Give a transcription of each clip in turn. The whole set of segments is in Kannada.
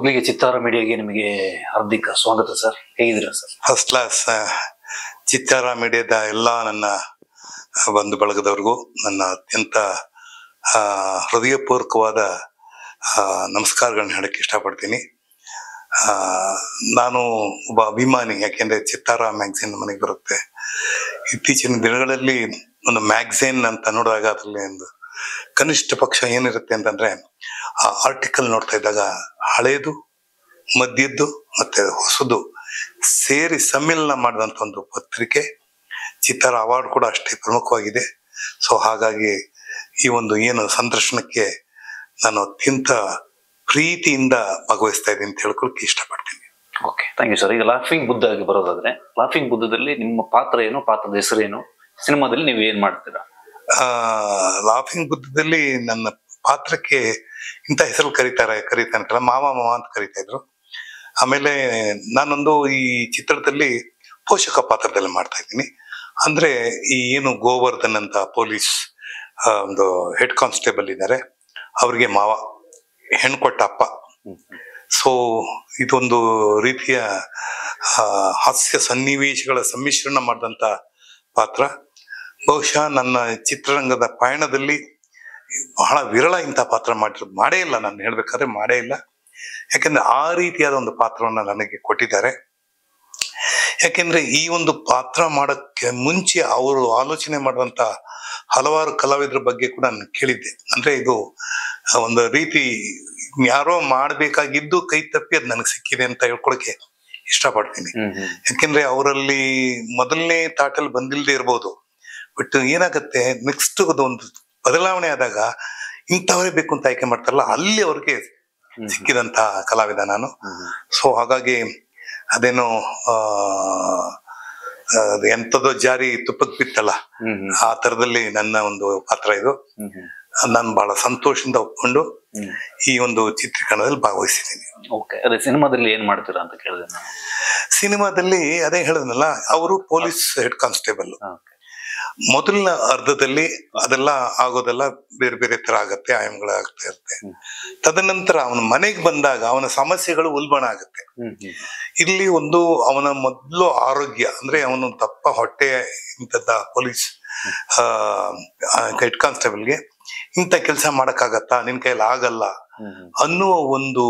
ಮೊದಲಿಗೆ ಚಿತ್ತಾರ ಮೀಡಿಯಾಗೆ ನಿಮಗೆ ಹಾರ್ದಿಕ ಸ್ವಾಗತ ಸರ್ ಹೇಗಿದ್ದೀರಾ ಸರ್ ಫಸ್ಟ್ ಕ್ಲಾಸ್ ಚಿತ್ತಾರ ಮೀಡಿಯಾದ ಎಲ್ಲ ನನ್ನ ಬಂಧು ಬಳಗದವ್ರಿಗೂ ನನ್ನ ಅತ್ಯಂತ ಆ, ಹೃದಯಪೂರ್ವಕವಾದ ಆ, ನಮಸ್ಕಾರಗಳನ್ನ ಹೇಳಕ್ಕೆ ಇಷ್ಟಪಡ್ತೀನಿ ಆ, ನಾನು ಒಬ್ಬ ಅಭಿಮಾನಿ ಯಾಕೆಂದ್ರೆ ಚಿತ್ತಾರ ಮ್ಯಾಗ್ಝಿನ್ ಮನೆಗೆ ಬರುತ್ತೆ ಇತ್ತೀಚಿನ ದಿನಗಳಲ್ಲಿ ಒಂದು ಮ್ಯಾಗ್ಝಿನ್ ಅಂತ ನೋಡಿದಾಗ ಅದರಲ್ಲಿ ಒಂದು ಕನಿಷ್ಠ ಪಕ್ಷ ಏನಿರುತ್ತೆ ಅಂತಂದ್ರೆ ಆ ಆರ್ಟಿಕಲ್ ನೋಡ್ತಾ ಇದ್ದಾಗ ಹಳೇದು ಮಧ್ಯದ್ದು ಮತ್ತೆ ಹೊಸದು ಸೇರಿ ಸಮ್ಮಿಲನ ಮಾಡಿದಂತ ಒಂದು ಪತ್ರಿಕೆ ಚಿತ್ತಾರ ಅವಾರ್ಡ್ ಕೂಡ ಅಷ್ಟೇ ಪ್ರಮುಖವಾಗಿದೆ ಸೊ ಹಾಗಾಗಿ ಈ ಒಂದು ಏನು ಸಂದರ್ಶನಕ್ಕೆ ನಾನು ಅತ್ಯಂತ ಪ್ರೀತಿಯಿಂದ ಭಾಗವಹಿಸ್ತಾ ಇದ್ದೀನಿ ಅಂತ ಹೇಳ್ಕೊಳಕ್ಕೆ ಇಷ್ಟಪಡ್ತೀನಿ ಓಕೆ ಥ್ಯಾಂಕ್ ಯು ಸರ್ ಈಗ ಲಾಫಿಂಗ್ ಬುದ್ಧಗೆ ಬರೋದಾದ್ರೆ ಲಾಫಿಂಗ್ ಬುದ್ಧದಲ್ಲಿ ನಿಮ್ಮ ಪಾತ್ರ ಏನು ಪಾತ್ರದ ಹೆಸರೇನು ಸಿನಿಮಾದಲ್ಲಿ ನೀವು ಏನ್ ಮಾಡ್ತೀರಾ ಆ ಲಾಫಿಂಗ್ ಬುದ್ಧದಲ್ಲಿ ನನ್ನ ಪಾತ್ರಕ್ಕೆ ಇಂಥ ಹೆಸರು ಕರೀತಾರೆ ಕರೀತಾನೆ ಕಲ ಮಾವ ಮಾವ ಅಂತ ಕರೀತಾ ಇದ್ರು ಆಮೇಲೆ ನಾನೊಂದು ಈ ಚಿತ್ರದಲ್ಲಿ ಪೋಷಕ ಪಾತ್ರದಲ್ಲಿ ಮಾಡ್ತಾ ಇದ್ದೀನಿ ಅಂದ್ರೆ ಈ ಏನು ಗೋವರ್ಧನ್ ಅಂತ ಪೊಲೀಸ್ ಆ, ಒಂದು ಹೆಡ್ ಕಾನ್ಸ್ಟೇಬಲ್ ಇದ್ದಾರೆ ಅವ್ರಿಗೆ ಮಾವ ಹೆಣ್ಕೊಟ್ಟ ಅಪ್ಪ ಸೊ ಇದೊಂದು ರೀತಿಯ ಆ, ಹಾಸ್ಯ ಸನ್ನಿವೇಶಗಳ ಸಮ್ಮಿಶ್ರಣ ಮಾಡಿದಂತ ಪಾತ್ರ ಬಹುಶಃ ನನ್ನ ಚಿತ್ರರಂಗದ ಪಯಣದಲ್ಲಿ ಬಹಳ ವಿರಳ ಇಂಥ ಪಾತ್ರ ಮಾಡಿರೋದು ಮಾಡೇ ಇಲ್ಲ ನಾನು ಹೇಳ್ಬೇಕಾದ್ರೆ ಮಾಡೇ ಇಲ್ಲ ಯಾಕೆಂದ್ರೆ ಆ ರೀತಿಯಾದ ಒಂದು ಪಾತ್ರವನ್ನ ನನಗೆ ಕೊಟ್ಟಿದ್ದಾರೆ ಯಾಕೆಂದ್ರೆ ಈ ಒಂದು ಪಾತ್ರ ಮಾಡಕ್ಕೆ ಮುಂಚೆ ಅವರು ಆಲೋಚನೆ ಮಾಡುವಂತ ಹಲವಾರು ಕಲಾವಿದರ ಬಗ್ಗೆ ಕೂಡ ನಾನು ಕೇಳಿದ್ದೆ ಅಂದ್ರೆ ಇದು ಒಂದು ರೀತಿ ಯಾರೋ ಮಾಡ್ಬೇಕಾಗಿದ್ದು ಕೈ ತಪ್ಪಿ ಅದು ನನಗೆ ಸಿಕ್ಕಿದೆ ಅಂತ ಹೇಳ್ಕೊಳಕ್ಕೆ ಇಷ್ಟಪಡ್ತೀನಿ ಯಾಕೆಂದ್ರೆ ಅವರಲ್ಲಿ ಮೊದಲನೇ ತಾಟಲ್ಲಿ ಬಂದಿಲ್ಲದೆ ಇರ್ಬೋದು ಬಟ್ ಏನಾಗತ್ತೆ ನೆಕ್ಸ್ಟ್ ಒಂದು ಬದಲಾವಣೆ ಆದಾಗ ಇಂಥವರೇ ಬೇಕು ಅಂತ ಆಯ್ಕೆ ಮಾಡ್ತಾರಲ್ಲ ಅಲ್ಲಿ ಅವ್ರಿಗೆ ಸಿಕ್ಕಿದಂತ ಕಲಾವಿದ ನಾನು ಸೊ ಹಾಗಾಗಿ ಅದೇನೋ ಆ ಅದು ಎಂಥದೋ ಜಾರಿ ತುಪ್ಪಕ್ಕೆ ಬಿತ್ತಲ್ಲ ಆ ತರದಲ್ಲಿ ನನ್ನ ಒಂದು ಪಾತ್ರ ಇದು ನಾನು ಬಹಳ ಸಂತೋಷದಿಂದ ಒಪ್ಕೊಂಡು ಈ ಒಂದು ಚಿತ್ರೀಕರಣದಲ್ಲಿ ಭಾಗವಹಿಸಿದ್ದೀನಿ ಓಕೆ ಅದೇ ಸಿನಿಮಾದಲ್ಲಿ ಏನ್ ಮಾಡ್ತೀರಾ ಅಂತ ಕೇಳಿದೆ ನಾನು ಸಿನಿಮಾದಲ್ಲಿ ಅದೇ ಹೇಳಿದ್ನಲ್ಲ ಅವರು ಪೊಲೀಸ್ ಹೆಡ್ ಕಾನ್ಸ್ಟೇಬಲ್ Okay. ಮೊದಲಿನ ಅರ್ಧದಲ್ಲಿ ಅದೆಲ್ಲ ಆಗೋದೆಲ್ಲ ಬೇರೆ ಬೇರೆ ತರ ಆಗತ್ತೆ ಆಯಾಮಗಳಾಗ್ತಾ ಇರುತ್ತೆ ತದನಂತರ ಅವನ ಮನೆಗೆ ಬಂದಾಗ ಅವನ ಸಮಸ್ಯೆಗಳು ಉಲ್ಬಣ ಆಗುತ್ತೆ ಹ್ಮ್ ಹ್ಮ್ ಇಲ್ಲಿ ಒಂದು ಅವನ ಮೊದಲು ಆರೋಗ್ಯ ಅಂದ್ರೆ ಅವನು ದಪ್ಪ ಹೊಟ್ಟೆ ಇಂಥದ್ದ ಪೊಲೀಸ್ ಹೆಡ್ ಕಾನ್ಸ್ಟೇಬಲ್ಗೆ ಇಂಥ ಕೆಲಸ ಮಾಡಕ್ಕಾಗತ್ತಾ ನಿನ್ ಕೈಯಲ್ಲಿ ಆಗಲ್ಲ ಹ್ಮ್ ಹ್ಮ್ ಅನ್ನುವ ಒಂದು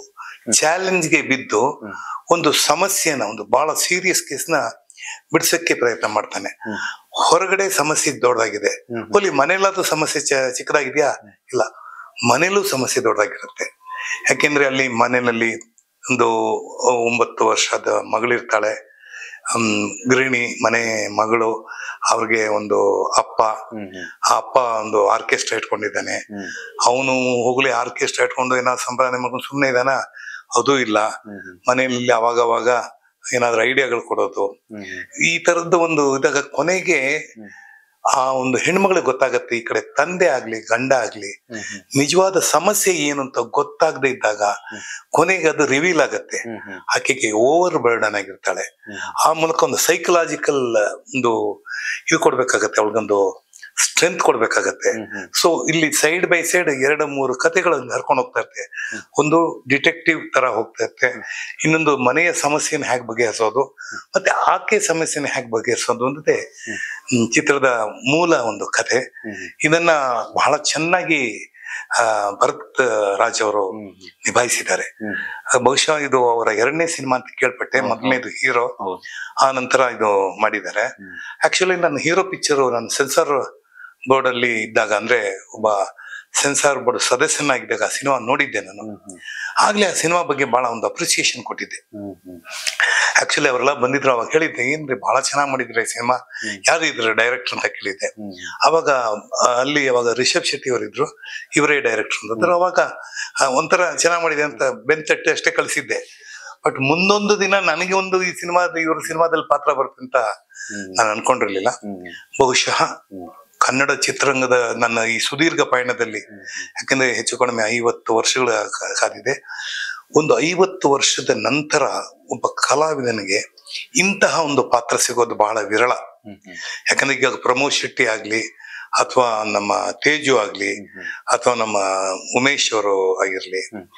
ಚಾಲೆಂಜ್ಗೆ ಬಿದ್ದು ಹ್ಮ್. ಒಂದು ಸಮಸ್ಯೆನ ಒಂದು ಬಹಳ ಸೀರಿಯಸ್ ಕೇಸ್ನ ಬಿಡ್ಸಕ್ಕೆ ಪ್ರಯತ್ನ ಮಾಡ್ತಾನೆ ಹ್ಮ್. ಹೊರಗಡೆ ಸಮಸ್ಯೆ ದೊಡ್ಡದಾಗಿದೆ ಹ್ಮ್. ಹೋಲಿ ಮನೇಲಾದ್ರೂ ಸಮಸ್ಯೆ ಚ- ಚಿಕ್ಕದಾಗಿದ್ಯಾ ಇಲ್ಲ ಮನೇಲೂ ಸಮಸ್ಯೆ ದೊಡ್ಡದಾಗಿರುತ್ತೆ ಯಾಕೆಂದ್ರೆ ಅಲ್ಲಿ ಮನೆಯಲ್ಲಿ ಒಂದು ಒಂಬತ್ತು ವರ್ಷದ ಮಗಳಿರ್ತಾಳೆ ಹ್ಮ್ ಗೃಹಿಣಿ ಮನೆ ಮಗಳು ಅವ್ರಿಗೆ ಒಂದು ಅಪ್ಪ ಹ್ಮ್ ಹ್ಮ್ ಆ ಅಪ್ಪ ಒಂದು ಆರ್ಕೆಸ್ಟ್ರಾ ಇಟ್ಕೊಂಡಿದ್ದಾನೆ ಹ್ಮ್ ಅವನು ಹೋಗ್ಲಿ ಆರ್ಕೆಸ್ಟ್ರಾ ಇಟ್ಕೊಂಡು ಏನಾದ್ರು ಸಂಪಾದನೆ ಮಾಡ್ಕೊಂಡು ಸುಮ್ಮನೆ ಇದಾನ ಅದು ಇಲ್ಲ ಹ್ಮ್ ಹ್ಮ್ ಮನೆಯಲ್ಲಿ ಅವಾಗ ಅವಾಗ ಏನಾದ್ರು ಐಡಿಯಾಗಳು ಕೊಡೋದು ಹ್ಮ್ ಹ್ಮ್ ಈ ತರದ್ದು ಒಂದು ಇದಾಗ ಕೊನೆಗೆ ಹ್ಮ್. ಆ ಒಂದು ಹೆಣ್ಮಗಳಿಗೆ ಗೊತ್ತಾಗತ್ತೆ ಈ ಕಡೆ ತಂದೆ ಆಗ್ಲಿ ಗಂಡ ಆಗ್ಲಿ ಹ್ಮ್ ಹ್ಮ್ ನಿಜವಾದ ಸಮಸ್ಯೆ ಏನು ಅಂತ ಗೊತ್ತಾಗದೆ ಇದ್ದಾಗ ಕೊನೆಗೆ ಅದು ರಿವೀಲ್ ಆಗತ್ತೆ ಹ್ಮ್ ಹ್ಮ್ ಆಕೆಗೆ ಓವರ್ ಬರ್ಡನ್ ಆಗಿರ್ತಾಳೆ ಹ್ಮ್. ಆ ಮೂಲಕ ಒಂದು ಸೈಕಲಾಜಿಕಲ್ ಒಂದು ಇದು ಕೊಡ್ಬೇಕಾಗತ್ತೆ ಅವಳಿಗೊಂದು ಸ್ಟ್ರೆಂತ್ ಕೊಡ್ಬೇಕಾಗತ್ತೆ ಹ್ಮ್ ಹ್ಮ್ ಸೊ ಇಲ್ಲಿ ಸೈಡ್ ಬೈ ಸೈಡ್ ಎರಡು ಮೂರು ಕಥೆಗಳನ್ನು ಹರ್ಕೊಂಡು ಹೋಗ್ತಾ ಇರುತ್ತೆ ಒಂದು ಡಿಟೆಕ್ಟಿವ್ ತರ ಹೋಗ್ತಾ ಇರುತ್ತೆ ಇನ್ನೊಂದು ಮನೆಯ ಸಮಸ್ಯೆನ ಹೇಗೆ ಬಗೆಹರಿಸೋದು ಮತ್ತೆ ಆಕೆ ಸಮಸ್ಯೆನ ಹೇಗೆ ಬಗೆಹರಿಸೋದು ಅನ್ನೋದೇ ಹ್ಮ್, ಚಿತ್ರದ ಮೂಲ ಒಂದು ಕಥೆ ಹ್ಮ್ ಹ್ಮ್ ಇದನ್ನ ಬಹಳ ಚೆನ್ನಾಗಿ ಆ, ಭರತ್ ರಾಜ್ ಅವರು ಹ್ಮ್ ಹ್ಮ್ ನಿಭಾಯಿಸಿದ್ದಾರೆ ಹ್ಮ್ ಆ, ಬಹುಶಃ ಇದು ಅವರ ಎರಡನೇ ಸಿನಿಮಾ ಅಂತ ಕೇಳ್ಪಟ್ಟೆ ಮೊದಲನೇದು ಹೀರೋ ಹೌದು ಆ ನಂತರ ಇದು ಮಾಡಿದ್ದಾರೆ ಹ್ಮ್. ಆಕ್ಚುಲಿ ನನ್ನ ಹೀರೋ ಪಿಕ್ಚರ್ ನನ್ನ ಸೆನ್ಸಾರ್ ಬೋರ್ಡ್ ಅಲ್ಲಿ ಇದ್ದಾಗ ಅಂದ್ರೆ ಒಬ್ಬ ಸೆನ್ಸಾರ್ ಬೋರ್ಡ್ ಸದಸ್ಯನಾಗಿದ್ದಾಗ ಆ ಸಿನಿಮಾ ನೋಡಿದ್ದೆ ನಾನು ಹ್ಮ್ ಹ್ಮ್ ಆಗ್ಲೇ ಆ ಸಿನಿಮಾ ಬಗ್ಗೆ ಬಹಳ ಒಂದು ಅಪ್ರಿಸಿಯೇಷನ್ ಕೊಟ್ಟಿದ್ದೆ ಹ್ಮ್ ಹ್ಮ್ ಆಕ್ಚುಲಿ ಅವರೆಲ್ಲ ಬಂದಿದ್ರು ಅವಾಗ ಹೇಳಿದ್ದೆ ಏನ್ರಿ ಬಹಳ ಚೆನ್ನಾಗಿ ಮಾಡಿದ್ರೆ ಸಿನಿಮಾ ಹ್ಮ್. ಯಾರು ಇದ್ರು ಡೈರೆಕ್ಟರ್ ಅಂತ ಕೇಳಿದ್ದೆ ಹ್ಮ್ ಅವಾಗ ಆ, ಅಲ್ಲಿ ಅವಾಗ ರಿಷಬ್ ಶೆಟ್ಟಿ ಅವರಿದ್ರು ಇವರೇ ಡೈರೆಕ್ಟರ್ ಅಂತಂದ್ರೆ ಅವಾಗ ಆ, ಒಂಥರ ಚೆನ್ನಾಗಿ ಮಾಡಿದೆ ಅಂತ ಬೆಂತಟ್ಟಿ ಅಷ್ಟೇ ಕಳಿಸಿದ್ದೆ ಬಟ್ ಮುಂದೊಂದು ದಿನ ನನಗೆ ಒಂದು ಈ ಸಿನಿಮಾದ ಇವ್ರ ಸಿನಿಮಾದಲ್ಲಿ ಪಾತ್ರ ಬರುತ್ತೆ ಅಂತ ಹ್ಮ್ ನಾನು ಅನ್ಕೊಂಡಿರ್ಲಿಲ್ಲ ಹ್ಮ್ ಬಹುಶಃ ಹ್ಮ್ ಕನ್ನಡ ಚಿತ್ರರಂಗದ ನನ್ನ ಈ ಸುದೀರ್ಘ ಪಯಣದಲ್ಲಿ ಹ್ಮ್ ಯಾಕಂದ್ರೆ ಹೆಚ್ಚು ಕಡಿಮೆ ಐವತ್ತು ವರ್ಷಗಳ ಕಾ- ಕಾದಿದೆ ಒಂದು ಐವತ್ತು ವರ್ಷದ ನಂತರ ಒಬ್ಬ ಕಲಾವಿದನಿಗೆ ಇಂತಹ ಒಂದು ಪಾತ್ರ ಸಿಗೋದು ಬಹಳ ವಿರಳ ಹ್ಮ್ ಹ್ಮ್ ಯಾಕಂದ್ರೆ ಈಗ ಪ್ರಮೋದ್ ಶೆಟ್ಟಿ ಆಗ್ಲಿ ಅಥವಾ ನಮ್ಮ ತೇಜು ಆಗ್ಲಿ ಹ್ಮ್ ಹ್ಮ್ ಅಥವಾ ನಮ್ಮ ಉಮೇಶ್ ಅವರು ಆಗಿರ್ಲಿ ಹ್ಮ್.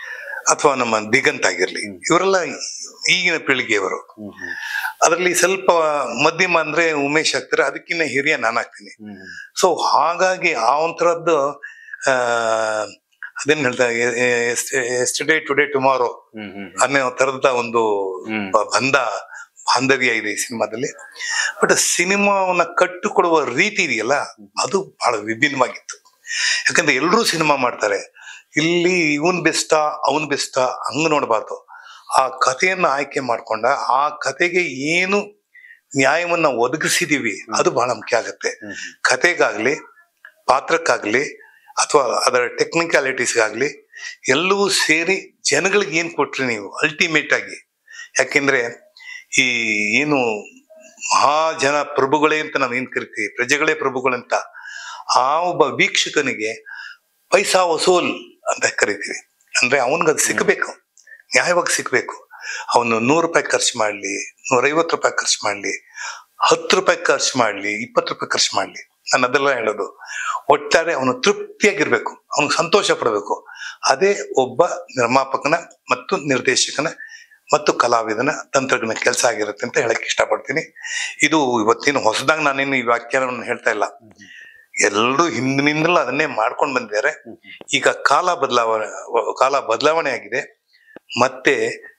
ಅಥವಾ ನಮ್ಮ ದಿಗಂತ್ ಆಗಿರ್ಲಿ ಇವರೆಲ್ಲ ಈಗಿನ ಪೀಳಿಗೆಯವರು ಹ್ಮ್ ಹ್ಮ್ ಅದರಲ್ಲಿ ಸ್ವಲ್ಪ ಮಧ್ಯಮ ಅಂದ್ರೆ ಉಮೇಶ್ ಆಗ್ತಾರೆ ಅದಕ್ಕಿಂತ ಹಿರಿಯ ನಾನು ಆಗ್ತೀನಿ ಹ್ಮ್ ಹ್ಮ್ ಸೊ ಹಾಗಾಗಿ ಆ ಒಂಥರದ್ದು ಆ ಅದೇನ್ ಹೇಳ್ತಾ yesterday today tomorrow hmm hmm ಅನ್ನೋ ತರದ ಒಂದು ಹ್ಮ್. ಬ- ಬಂಧ ಬಾಂಧವ್ಯ ಇದೆ ಈ ಸಿನಿಮಾದಲ್ಲಿ ಬಟ್ ಸಿನಿಮಾವನ್ನ ಕಟ್ಟಿಕೊಡುವ ರೀತಿ ಇದೆಯಲ್ಲ ಅದು ಬಹಳ ವಿಭಿನ್ನವಾಗಿತ್ತು ಯಾಕಂದ್ರೆ ಎಲ್ಲರೂ ಸಿನಿಮಾ ಮಾಡ್ತಾರೆ ಇಲ್ಲಿ ಇವನ್ ಬೆಸ್ಟಾ ಅವನ್ ಬೆಸ್ಟಾ ಹಂಗ ನೋಡಬಾರ್ದು ಆ ಕಥೆಯನ್ನ ಆಯ್ಕೆ ಮಾಡ್ಕೊಂಡ ಆ ಕಥೆಗೆ ಏನು ನ್ಯಾಯವನ್ನ ಒದಗಿಸಿದೀವಿ ಅದು ಬಹಳ ಮುಖ್ಯ ಆಗತ್ತೆ ಹ್ಮ್ ಕತೆಗಾಗ್ಲಿ ಪಾತ್ರಕ್ಕಾಗ್ಲಿ ಅಥವಾ ಅದರ ಟೆಕ್ನಿಕಾಲಿಟೀಸ್ಗಾಗ್ಲಿ ಎಲ್ಲವೂ ಸೇರಿ ಜನಗಳಿಗೆ ಏನ್ ಕೊಟ್ರಿ ನೀವು ಅಲ್ಟಿಮೇಟ್ ಆಗಿ ಯಾಕೆಂದ್ರೆ ಈ ಏನು ಮಹಾಜನ ಪ್ರಭುಗಳೇ ಅಂತ ನಾವು ಏನ್ ಕರಿತೀವಿ ಪ್ರಜೆಗಳೇ ಪ್ರಭುಗಳಂತ ಆ ಒಬ್ಬ ವೀಕ್ಷಕನಿಗೆ ಪೈಸಾ ವಸೂಲ್ ಅಂತ ಕರಿತೀವಿ ಅಂದ್ರೆ ಅವನ್ಗೆ ಅದು ಸಿಕ್ಕಬೇಕು ನ್ಯಾಯವಾಗಿ ಸಿಕ್ಬೇಕು ಅವನು ನೂರು ರೂಪಾಯಿ ಖರ್ಚು ಮಾಡ್ಲಿ ನೂರೈವತ್ತು ರೂಪಾಯಿ ಖರ್ಚು ಮಾಡ್ಲಿ ಹತ್ತು ರೂಪಾಯಿ ಖರ್ಚು ಮಾಡ್ಲಿ ಇಪ್ಪತ್ತು ರೂಪಾಯಿ ಖರ್ಚು ಮಾಡ್ಲಿ ನಾನು ಅದೆಲ್ಲ ಹೇಳೋದು ಒಟ್ಟಾರೆ ಅವನು ತೃಪ್ತಿಯಾಗಿರ್ಬೇಕು ಅವನು ಸಂತೋಷ ಪಡಬೇಕು ಅದೇ ಒಬ್ಬ ನಿರ್ಮಾಪಕನ ಮತ್ತು ನಿರ್ದೇಶಕನ ಮತ್ತು ಕಲಾವಿದನ ತಂತ್ರಜ್ಞ ಕೆಲಸ ಆಗಿರುತ್ತೆ ಅಂತ ಹೇಳಕ್ ಇಷ್ಟಪಡ್ತೀನಿ ಇದು ಇವತ್ತಿನ ಹೊಸದಾಗಿ ನಾನೇನು ಈ ವ್ಯಾಖ್ಯಾನವನ್ನು ಹೇಳ್ತಾ ಇಲ್ಲ ಎಲ್ಲರೂ ಹಿಂದಿನಿಂದಲೂ ಅದನ್ನೇ ಮಾಡ್ಕೊಂಡು ಬಂದಿದ್ದಾರೆ ಹ್ಮ್ ಈಗ ಕಾಲ ಬದಲಾವಣೆ ಕಾಲ ಬದಲಾವಣೆ ಆಗಿದೆ ಮತ್ತೆ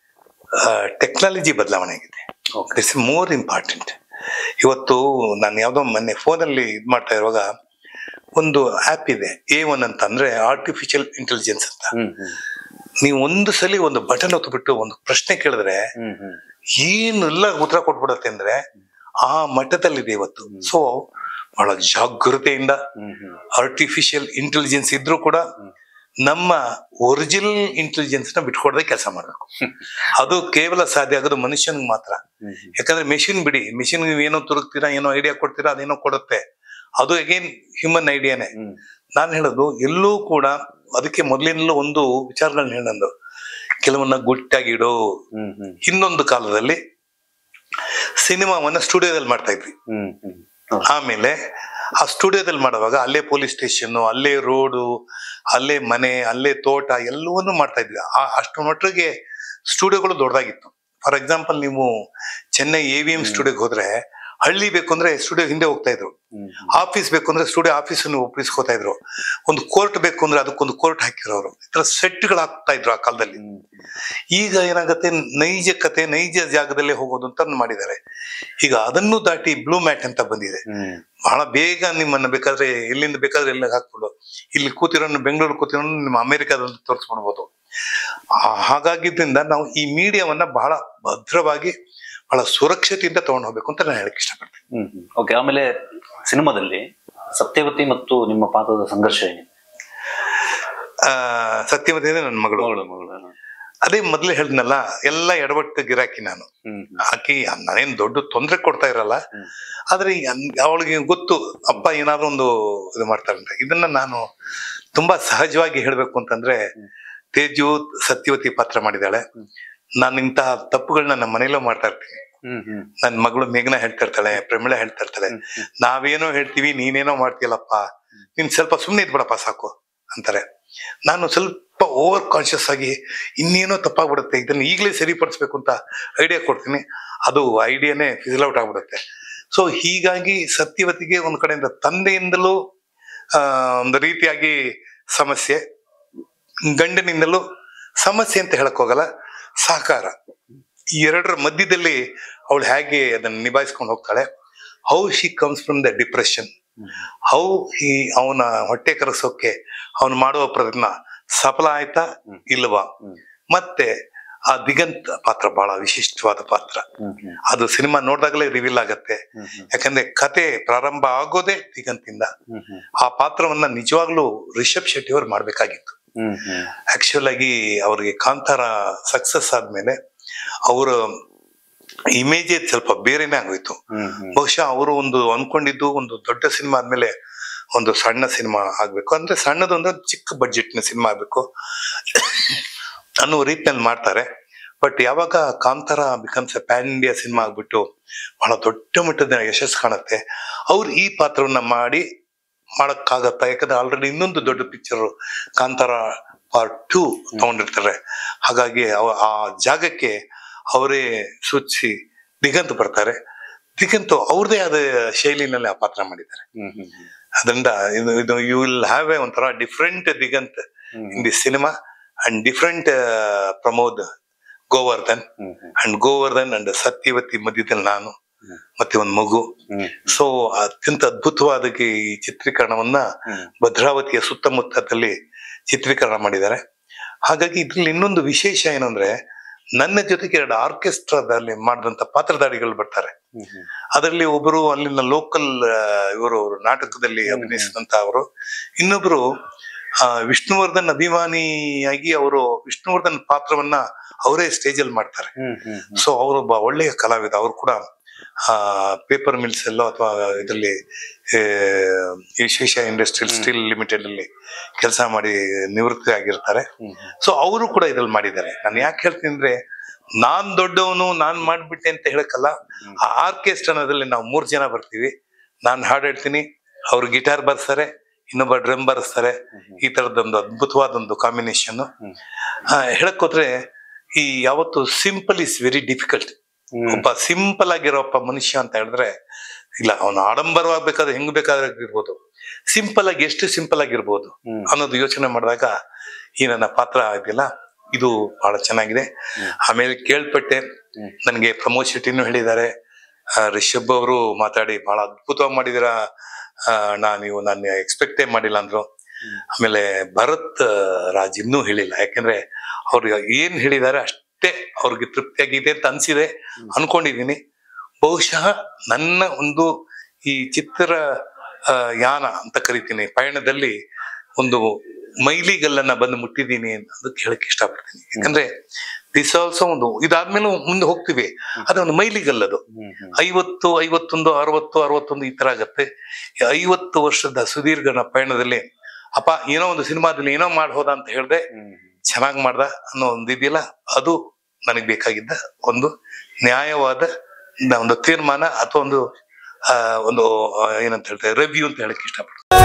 ಟೆಕ್ನಾಲಜಿ ಬದಲಾವಣೆ ಆಗಿದೆ Okay. ಇಟ್ಸ್ ಮೋರ್ ಇಂಪಾರ್ಟೆಂಟ್ ಇವತ್ತು ನಾನು ಯಾವುದೋ ಮೊನ್ನೆ ಫೋನಲ್ಲಿ ಇದು ಮಾಡ್ತಾ ಇರುವಾಗ ಒಂದು ಆ್ಯಪ್ ಇದೆ ಎ ಒನ್ ಅಂತ ಅಂದ್ರೆ ಆರ್ಟಿಫಿಷಿಯಲ್ ಇಂಟೆಲಿಜೆನ್ಸ್ ಅಂತ ಹ್ಮ್ ಹ್ಮ್ ನೀವು ಒಂದು ಸಲ ಒಂದು ಬಟನ್ ಹೊತ್ಬಿಟ್ಟು ಒಂದು ಪ್ರಶ್ನೆ ಕೇಳಿದ್ರೆ ಹ್ಮ್ ಹ್ಮ್ ಏನೆಲ್ಲ ಉತ್ತರ ಕೊಟ್ಬಿಡತ್ತೆ ಅಂದ್ರೆ ಆ ಮಟ್ಟದಲ್ಲಿದೆ ಇವತ್ತು ಸೊ ಬಹಳ ಜಾಗೃತೆಯಿಂದ ಹ್ಮ್ ಹ್ಮ್ ಆರ್ಟಿಫಿಷಿಯಲ್ ಇಂಟೆಲಿಜೆನ್ಸ್ ಇದ್ರೂ ಕೂಡ ಹ್ಮ್. ನಮ್ಮ ಒರಿಜಿನಲ್ ಇಂಟೆಲಿಜೆನ್ಸ್ ನ ಬಿಟ್ಕೊಡದೆ ಕೆಲಸ ಮಾಡಬೇಕು ಅದು ಕೇವಲ ಸಾಧ್ಯ ಆಗೋದು ಮನುಷ್ಯನಿಗೆ ಮಾತ್ರ ಹ್ಮ್ ಹ್ಮ್ ಯಾಕಂದ್ರೆ ಮೆಷಿನ್ ಬಿಡಿ ಮೆಷಿನ್ ಏನೋ ತುರುಕ್ತೀರಾ ಏನೋ ಐಡಿಯಾ ಕೊಡ್ತೀರಾ ಅದೇನೋ ಕೊಡುತ್ತೆ ಅದು ಅಗೇನ್ ಹ್ಯೂಮನ್ ಐಡಿಯಾನೇ ಹ್ಮ್ ನಾನು ಹೇಳೋದು ಎಲ್ಲೂ ಕೂಡ ಅದಕ್ಕೆ ಮೊದಲಿನಲ್ಲೂ ಒಂದು ವಿಚಾರಗಳನ್ನ ಹೇಳೋದು ಕೆಲವನ್ನ ಗುಟ್ಟಾಗಿಡೋ ಹ್ಮ್ ಹ್ಮ್ ಇನ್ನೊಂದು ಕಾಲದಲ್ಲಿ ಸಿನಿಮಾವನ್ನ ಸ್ಟುಡಿಯೋದಲ್ಲಿ ಮಾಡ್ತಾ ಇದ್ವಿ ಹ್ಮ್ ಹ್ಮ್ ಆಮೇಲೆ ಆ ಸ್ಟುಡಿಯೋದಲ್ಲಿ ಮಾಡುವಾಗ ಅಲ್ಲೇ ಪೊಲೀಸ್ ಸ್ಟೇಷನ್ ಅಲ್ಲೇ ರೋಡು ಅಲ್ಲೇ ಮನೆ ಅಲ್ಲೇ ತೋಟ ಎಲ್ಲವನ್ನೂ ಮಾಡ್ತಾ ಇದ್ವಿ ಆ- ಅಷ್ಟು ಮಟ್ಟಿಗೆ ಸ್ಟುಡಿಯೋಗಳು ದೊಡ್ಡದಾಗಿತ್ತು ಫಾರ್ ಎಕ್ಸಾಂಪಲ್ ನೀವು ಚೆನ್ನೈ ಎ ವಿ ಎಂ ಸ್ಟುಡಿಯೋಗೆ ಹೋದ್ರೆ ಹಳ್ಳಿ ಬೇಕು ಅಂದ್ರೆ ಸ್ಟುಡಿಯೋ ಹಿಂದೆ ಹೋಗ್ತಾ ಇದ್ರು ಹ್ಮ್ ಆಫೀಸ್ ಬೇಕು ಅಂದ್ರೆ ಸ್ಟುಡಿಯೋ ಆಫೀಸನ್ನು ಒಪ್ಪಿಸ್ಕೋತಾ ಇದ್ರು ಒಂದು ಕೋರ್ಟ್ ಬೇಕು ಅಂದ್ರೆ ಅದಕ್ಕೊಂದು ಕೋರ್ಟ್ ಹಾಕಿರೋರು ಈ ತರ ಸೆಟ್ಗಳು ಹಾಕ್ತಾ ಇದ್ರು ಆ ಕಾಲದಲ್ಲಿ ಹ್ಮ್ ಈಗ ಏನಾಗುತ್ತೆ ನೈಜ ಕತೆ ನೈಜ ಜಾಗದಲ್ಲೇ ಹೋಗೋದು ಅಂತ ಮಾಡಿದ್ದಾರೆ ಈಗ ಅದನ್ನು ದಾಟಿ ಬ್ಲೂ ಮ್ಯಾಟ್ ಅಂತ ಬಂದಿದೆ ಹ್ಮ್ ಬಹಳ ಬೇಗ ನಿಮ್ಮನ್ನ ಬೇಕಾದ್ರೆ ಎಲ್ಲಿಂದ ಬೇಕಾದ್ರೆ ಎಲ್ಲ ಹಾಕ್ಬಿಡು ಇಲ್ಲಿ ಕೂತಿರೋನು ಬೆಂಗಳೂರು ಕೂತಿರೋ ನಿಮ್ಮ ಅಮೆರಿಕಾದಲ್ಲಿ ತೋರಿಸ್ಬಿಡ್ಬೋದು ಆ- ಹಾಗಾಗಿದ್ರಿಂದ ನಾವು ಈ ಮೀಡಿಯಾವನ್ನ ಬಹಳ ಭದ್ರವಾಗಿ ಬಹಳ ಸುರಕ್ಷತೆಯಿಂದ ತಗೊಂಡು ಹೋಗ್ಬೇಕು ಅಂತ ನಾನು ಹೇಳಕ್ ಇಷ್ಟಪಡ್ತೀನಿ ಹ್ಮ್ ಹ್ಮ್ ಓಕೆ ಆಮೇಲೆ ಸಿನಿಮಾದಲ್ಲಿ ಸತ್ಯವತಿ ಮತ್ತು ನಿಮ್ಮ ಪಾತ್ರದ ಸಂಘರ್ಷ ಏನಿದೆ ಆ ಸತ್ಯವತಿ ಅಂದ್ರೆ ನನ್ನ ಮಗಳು ಮಗಳು ಮಗಳು ಅದೇ ಮೊದಲೇ ಹೇಳಿದ್ನಲ್ಲ ಎಲ್ಲ ಎಡವಟ್ಟು ಗಿರಾಕಿ ನಾನು ಹ್ಮ್ ಆಕಿ ನಾನೇನ್ ದೊಡ್ಡ ತೊಂದರೆ ಕೊಡ್ತಾ ಇರಲ್ಲ ಹ್ಮ್. ಆದ್ರೆ ಈ ಅನ್- ಅವಳಿಗೆ ಗೊತ್ತು ಅಪ್ಪ ಏನಾದ್ರೂ ಒಂದು ಇದು ಮಾಡ್ತಾರೆ ಅಂತ ಇದನ್ನ ನಾನು ತುಂಬಾ ಸಹಜವಾಗಿ ಹೇಳ್ಬೇಕು ಅಂತಂದ್ರೆ ಹ್ಮ್. ತೇಜು ಸತ್ಯವತಿ ಪಾತ್ರ ಮಾಡಿದಾಳೆ ಹ್ಮ್. ನಾನು ಇಂತಹ ತಪ್ಪುಗಳನ್ನ ನಮ್ಮ ಮನೇಲೂ ಮಾಡ್ತಾ ಇರ್ತೀನಿ ಹ್ಮ್ ಹ್ಮ್ ನನ್ನ ಮಗಳು ಮೇಘನ ಹೇಳ್ತಾ ಇರ್ತಾಳೆ ಪ್ರಮಿಳ ಹೇಳ್ತಾ ಇರ್ತಾಳೆ ಹ್ಮ್ ಹ್ಮ್ ನಾವೇನೋ ಹೇಳ್ತೀವಿ ನೀನೇನೋ ಮಾಡ್ತೀಯಲ್ಲಪ್ಪ ನೀನ್ ಸ್ವಲ್ಪ ಸುಮ್ಮನೆ ಇದ್ಬಿಡಪ್ಪ ಸಾಕು ಅಂತಾರೆ ನಾನು ಸ್ವಲ್ಪ ಓವರ್ ಕಾನ್ಶಿಯಸ್ ಆಗಿ ಇನ್ನೇನೋ ತಪ್ಪಾಗ್ಬಿಡುತ್ತೆ ಇದನ್ನ ಈಗಲೇ ಸರಿಪಡಿಸ್ಬೇಕು ಅಂತ ಐಡಿಯಾ ಕೊಡ್ತೀನಿ ಅದು ಐಡಿಯಾನೇ ಫಿಸಲ್ ಔಟ್ ಆಗ್ಬಿಡುತ್ತೆ ಸೊ ಹೀಗಾಗಿ ಸತ್ಯವತಿಗೆ ಒಂದ್ ಕಡೆಯಿಂದ ತಂದೆಯಿಂದಲೂ ಆ ಒಂದು ರೀತಿಯಾಗಿ ಸಮಸ್ಯೆ ಗಂಡನಿಂದಲೂ ಸಮಸ್ಯೆ ಅಂತ ಹೇಳಕ್ ಹೋಗಲ್ಲ ಸಹಕಾರ ಈ ಎರಡರ ಮಧ್ಯದಲ್ಲಿ ಅವಳು ಹೇಗೆ ಅದನ್ನ ನಿಭಾಯಿಸ್ಕೊಂಡು ಹೋಗ್ತಾಳೆ how she comes from the depression hmm. How he ಅವನ ಹೊಟ್ಟೆ ಕರೆಸೋಕೆ ಅವನು ಮಾಡುವ ಪ್ರಯತ್ನ ಸಫಲ ಆಯ್ತಾ ಹ್ಮ್. ಇಲ್ವಾ ಹ್ಮ್. ಮತ್ತೆ ಆ ದಿಗಂತ್ ಪಾತ್ರ ಬಹಳ ವಿಶಿಷ್ಟವಾದ ಪಾತ್ರ ಹ್ಮ್ ಹ್ಮ್ ಅದು ಸಿನಿಮಾ ನೋಡಿದಾಗಲೇ ರಿವೀಲ್ ಆಗತ್ತೆ ಹ್ಮ್ ಹ್ಮ್ ಯಾಕಂದ್ರೆ ಕತೆ ಪ್ರಾರಂಭ ಆಗೋದೇ ದಿಗಂತಿಂದ ಹ್ಮ್ ಹ್ಮ್ ಆ ಪಾತ್ರವನ್ನ ನಿಜವಾಗ್ಲೂ ರಿಷಬ್ ಶೆಟ್ಟಿ ಅವ್ರು ಮಾಡ್ಬೇಕಾಗಿತ್ತು ಹ್ಮ್ ಹ್ಮ್ ಆಕ್ಚುಲ್ ಆಗಿ ಅವ್ರಿಗೆ ಕಾಂತಾರ ಸಕ್ಸಸ್ ಆದ್ಮೇಲೆ ಅವರ ಇಮೇಜೇ ಸ್ವಲ್ಪ ಬೇರೆನೇ ಆಗೋಯ್ತು ಹ್ಮ್ ಹ್ಮ್ ಬಹುಶಃ ಅವರು ಒಂದು ಅನ್ಕೊಂಡಿದ್ದು ಒಂದು ದೊಡ್ಡ ಸಿನಿಮಾ ಆದ್ಮೇಲೆ ಒಂದು ಸಣ್ಣ ಸಿನಿಮಾ ಆಗ್ಬೇಕು ಅಂದ್ರೆ ಸಣ್ಣದೊಂದು ಚಿಕ್ಕ ಬಡ್ಜೆಟ್ನ ಸಿನಿಮಾ ಆಗ್ಬೇಕು ಅನ್ನೋ ರೀತಿಯಲ್ಲಿ ಮಾಡ್ತಾರೆ ಬಟ್ ಯಾವಾಗ Kantara becomes a pan India cinema ಆಗ್ಬಿಟ್ಟು ಬಹಳ ದೊಡ್ಡ ಮಟ್ಟದ ಯಶಸ್ಸು ಕಾಣುತ್ತೆ ಅವ್ರು ಈ ಪಾತ್ರವನ್ನ ಮಾಡಿ ಮಾಡಕ್ಕಾಗತ್ತಾ ಯಾಕಂದ್ರೆ ಆಲ್ರೆಡಿ ಇನ್ನೊಂದು ದೊಡ್ಡ ಪಿಕ್ಚರ್ ಕಾಂತಾರ ಪಾರ್ಟ್ ಟೂ ತಗೊಂಡಿರ್ತಾರೆ ಹಾಗಾಗಿ ಅವ- ಆ ಜಾಗಕ್ಕೆ ಅವರೇ ಸೂಚಿಸಿ ದಿಗಂತ್ ಬರ್ತಾರೆ ದಿಗಂತ್ ಅವ್ರದೇ ಆದ ಶೈಲಿನಲ್ಲಿ ಆ ಪಾತ್ರ ಮಾಡಿದ್ದಾರೆ ಹ್ಮ್ ಹ್ಮ್ ಹ್ಮ್. ಅದರಿಂದ ಇದು ಇದು ಯು ವಿಲ್ ಹ್ಯಾವ್ ಎ ಒಂಥರ different Diganth hmm in the cinema and different Pramod Govardhan hmm hmm and Govardhan and Sathyavathi ಮಧ್ಯದಲ್ಲಿ ನಾನು ಹ್ಮ್. ಮತ್ತೆ ಒಂದು ಮಗು ಹ್ಮ್ ಸೊ ಅತ್ಯಂತ ಅದ್ಭುತವಾದ ಈ ಚಿತ್ರೀಕರಣವನ್ನ ಹ್ಮ್ ಭದ್ರಾವತಿಯ ಸುತ್ತಮುತ್ತದಲ್ಲಿ ಚಿತ್ರೀಕರಣ ಮಾಡಿದ್ದಾರೆ ಹಾಗಾಗಿ ಇದ್ರಲ್ಲಿ ಇನ್ನೊಂದು ವಿಶೇಷ ಏನಂದ್ರೆ ನನ್ನ ಜೊತೆಗೆ ಎರಡು ಆರ್ಕೆಸ್ಟ್ರಾದಲ್ಲಿ ಮಾಡಿದಂತ ಪಾತ್ರಧಾರಿಗಳು ಬರ್ತಾರೆ ಹ್ಮ್ ಹ್ಮ್ ಅದರಲ್ಲಿ ಒಬ್ಬರು ಅಲ್ಲಿನ ಲೋಕಲ್ ಇವರು ನಾಟಕದಲ್ಲಿ ಹ್ಮ್. ಅಭಿನಯಿಸಿದಂತ ಅವರು ಇನ್ನೊಬ್ರು ಆ, ವಿಷ್ಣುವರ್ಧನ್ ಅಭಿಮಾನಿಯಾಗಿ ಅವರು ವಿಷ್ಣುವರ್ಧನ್ ಪಾತ್ರವನ್ನ ಅವರೇ ಸ್ಟೇಜ್ ಅಲ್ಲಿ ಮಾಡ್ತಾರೆ ಹ್ಮ್ ಹ್ಮ್ ಹ್ಮ್ ಸೊ ಅವರೊಬ್ಬ ಒಳ್ಳೆಯ ಕಲಾವಿದ ಅವರು ಕೂಡ ಪೇಪರ್ ಮಿಲ್ಸ್ ಎಲ್ಲೋ ಅಥವಾ ಇದರಲ್ಲಿ ವಿಶೇಷ ಇಂಡಸ್ಟ್ರಿಯಲ್ ಹ್ಮ್. ಸ್ಟೀಲ್ ಲಿಮಿಟೆಡ್ ಅಲ್ಲಿ ಕೆಲಸ ಮಾಡಿ ನಿವೃತ್ತಿ ಆಗಿರ್ತಾರೆ ಹ್ಮ್ ಹ್ಮ್ ಸೊ ಅವರು ಕೂಡ ಇದ್ರಲ್ಲಿ ಮಾಡಿದ್ದಾರೆ ನಾನು ಯಾಕೆ ಹೇಳ್ತೀನಿ ಅಂದ್ರೆ ನಾನ್ ದೊಡ್ಡವನು ನಾನ್ ಮಾಡ್ಬಿಟ್ಟೆ ಅಂತ ಹೇಳಕ್ಕಲ್ಲ ಹ್ಮ್. ಆ ಆರ್ಕೆಸ್ಟ್ರಾನದಲ್ಲಿ ನಾವು ಮೂರ್ ಜನ ಬರ್ತೀವಿ ನಾನ್ ಹಾಡು ಹೇಳ್ತೀನಿ ಅವ್ರು ಗಿಟಾರ್ ಬರ್ಸ್ತಾರೆ ಇನ್ನೊಬ್ಬ ಡ್ರಮ್ ಬರ್ಸ್ತಾರೆ ಹ್ಮ್ ಈ ತರದೊಂದು ಅದ್ಭುತವಾದೊಂದು ಕಾಂಬಿನೇಷನ್ ಹ್ಮ್. ಹೇಳಕ್ ಹೋದ್ರೆ ಈ ಯಾವತ್ತು simple is very difficult hmm ಒಬ್ಬ ಸಿಂಪಲ್ ಆಗಿರೋ ಒಬ್ಬ ಮನುಷ್ಯ ಅಂತ ಹೇಳಿದ್ರೆ ಇಲ್ಲ ಅವನು ಆಡಂಬರವಾಗ್ಬೇಕಾದ್ರೆ ಹೆಂಗ್ ಬೇಕಾದ್ರೆ ಇರ್ಬೋದು ಸಿಂಪಲ್ ಆಗಿ ಎಷ್ಟು ಸಿಂಪಲ್ ಆಗಿರ್ಬೋದು ಹ್ಮ್ ಅನ್ನೋದು ಯೋಚನೆ ಮಾಡಿದಾಗ ಈ ನನ್ನ ಪಾತ್ರ ಇದೆಯಲ್ಲ ಇದು ಬಹಳ ಚೆನ್ನಾಗಿದೆ ಹ್ಮ್. ಆಮೇಲೆ ಕೇಳ್ಪಟ್ಟೆ ಹ್ಮ್. ನನಗೆ ಪ್ರಮೋದ್ ಶೆಟ್ಟಿನೂ ಹೇಳಿದ್ದಾರೆ ಆ, ರಿಷಬ್ ಅವರು ಮಾತಾಡಿ ಬಹಳ ಅದ್ಭುತವಾಗಿ ಮಾಡಿದಿರ ನಾ ನೀವು ನಾನು ಎಕ್ಸ್ಪೆಕ್ಟೇ ಮಾಡಿಲ್ಲ ಅಂದ್ರು ಹ್ಮ್. ಆಮೇಲೆ ಭರತ್ ಆ, ರಾಜ್ ಇನ್ನೂ ಹೇಳಿಲ್ಲ ಯಾಕೆಂದ್ರೆ ಅವ್ರಿಗೆ ಏನ್ ಹೇಳಿದ್ದಾರೆ ಅಷ್ಟೇ ಅವ್ರಿಗೆ ತೃಪ್ತಿಯಾಗಿದೆ ಅಂತ ಅನ್ಸಿದೆ ಹ್ಮ್. ಅನ್ಕೊಂಡಿದೀನಿ ಬಹುಶಃ ನನ್ನ ಒಂದು ಈ ಚಿತ್ರ ಆ, ಯಾನ ಅಂತ ಕರಿತೀನಿ ಪಯಣದಲ್ಲಿ ಒಂದು ಮೈಲಿಗಲ್ಲನ್ನ ಬಂದು ಮುಟ್ಟಿದ್ದೀನಿ ಅನ್ನೋದಕ್ಕೆ ಹೇಳಕ್ ಇಷ್ಟಪಡ್ತೀನಿ ಯಾಕಂದ್ರೆ ದಿಸ್ ಆಲ್ಸೋ ಒಂದು ಇದಾದ್ಮೇಲೆ ಮುಂದೆ ಹೋಗ್ತೀವಿ ಅದೊಂದು ಮೈಲಿಗಲ್ಲದು ಹ್ಮ್ ಹ್ಮ್ ಐವತ್ತು ಐವತ್ತೊಂದು ಅರವತ್ತು ಅರವತ್ತೊಂದು ಈ ತರ ಆಗತ್ತೆ ಈ ಐವತ್ತು ವರ್ಷದ ಸುದೀರ್ಘ ಪಯಣದಲ್ಲಿ ಅಪ್ಪ ಏನೋ ಒಂದು ಸಿನಿಮಾದಲ್ಲಿ ಏನೋ ಮಾಡ್ಬೋದ ಅಂತ ಹೇಳ್ದೆ ಹ್ಮ್ ಚೆನ್ನಾಗ್ ಮಾಡ್ದ ಅನ್ನೋ ಒಂದು ಇದೆಯಲ್ಲ ಅದು ನನಗೆ ಬೇಕಾಗಿದ್ದ ಒಂದು ನ್ಯಾಯವಾದ ನ- ಒಂದು ತೀರ್ಮಾನ ಅಥವಾ ಒಂದು ಆ, ಒಂದು ಆ, ಏನಂತ ಹೇಳ್ತಾರೆ ರಿವ್ಯೂ ಅಂತ ಹೇಳಕ್ ಇಷ್ಟಪಡ್ತೀನಿ